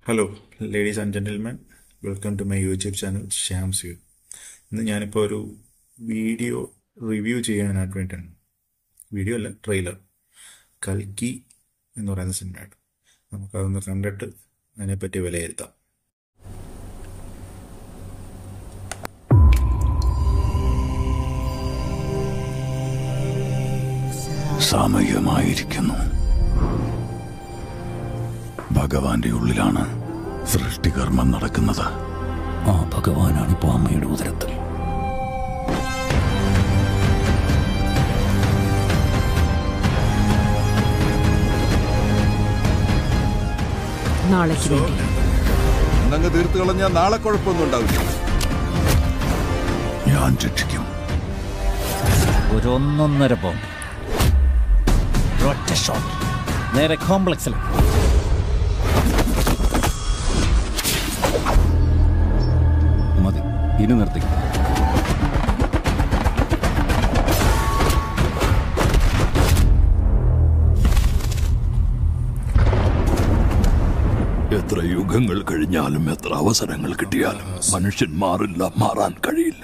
hello ladies and gentleman welcome to my YouTube channel ശ്യാംസ് യു ഇന്ന് ഞാനിപ്പോൾ ഒരു വീഡിയോ റിവ്യൂ ചെയ്യാനായിട്ട് വേണ്ടിയാണ് വീഡിയോ അല്ല ട്രെയിലർ കൽക്കി എന്ന് പറയുന്ന സിനിമയാണ് നമുക്കതൊന്ന് കണ്ടിട്ട് അതിനെപ്പറ്റി വിലയിരുത്താം സാമയികമായിരിക്കുന്നു ഭഗവാന്റെ ഉള്ളിലാണ് സൃഷ്ടികർമ്മം നടക്കുന്നത് ആ ഭഗവാനാണ് ഇപ്പോൾ അമ്മയുടെ ഉദരത്തിൽ നാളേക്ക് വേണ്ടി എന്നങ്ങ് തീർത്തു കളഞ്ഞാൽ നാളെ കുഴപ്പമൊന്നും ഉണ്ടാവില്ല ഞാൻ രക്ഷിക്കും ഒരു ഒന്നൊന്നര ബോംബ് ഒറ്റ ഷോട്ട് നേരെ കോംപ്ലക്സിൽ മതി ഇനി നിർത്തി എത്ര യുഗങ്ങൾ കഴിഞ്ഞാലും എത്ര അവസരങ്ങൾ കിട്ടിയാലും മനുഷ്യൻ മാറില്ല മാറാൻ കഴിയില്ല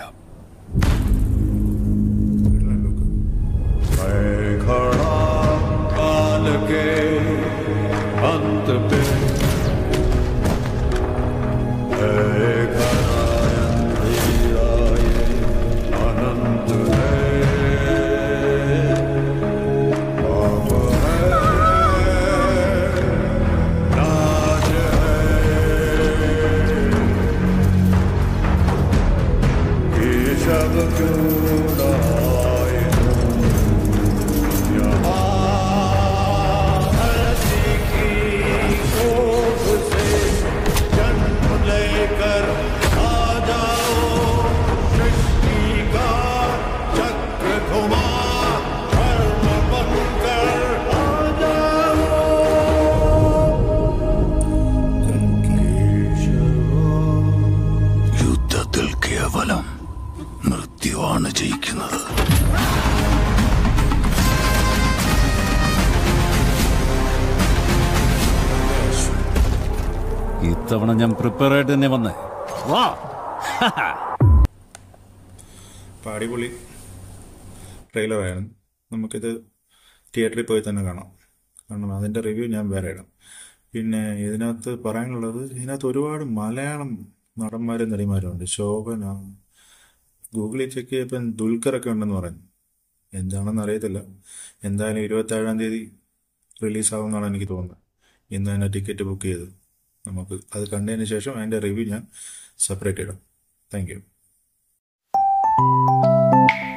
യുദ്ധത്തിൽ കേവലം മൃത്യുവാണ് ജയിക്കുന്നത് ഇത്തവണ ഞാൻ പ്രിപ്പയർ ആയിട്ട് തന്നെ വന്നേ വാ അപ്പോൾ അടിപൊളി ട്രെയിലറായിരുന്നു നമുക്കിത് തിയേറ്ററിൽ പോയി തന്നെ കാണാം കാരണം അതിൻ്റെ റിവ്യൂ ഞാൻ വേറെ ഇടാം പിന്നെ ഇതിനകത്ത് പറയാനുള്ളത് ഇതിനകത്ത് ഒരുപാട് മലയാളം നടന്മാരും നടിമാരും ഉണ്ട് ശോഭന ഗൂഗിളിൽ ചെക്ക് ചെയ്തപ്പോൾ ദുൽഖറൊക്കെ ഉണ്ടെന്ന് പറഞ്ഞു എന്താണെന്ന് അറിയത്തില്ല എന്തായാലും ഇരുപത്തേഴാം തീയതി റിലീസാവുമെന്നാണ് എനിക്ക് തോന്നുന്നത് ഇന്ന് തന്നെ ടിക്കറ്റ് ബുക്ക് ചെയ്ത് നമുക്ക് അത് കണ്ടതിന് ശേഷം അതിൻ്റെ റിവ്യൂ ഞാൻ സെപ്പറേറ്റ് ഇടാം താങ്ക് യു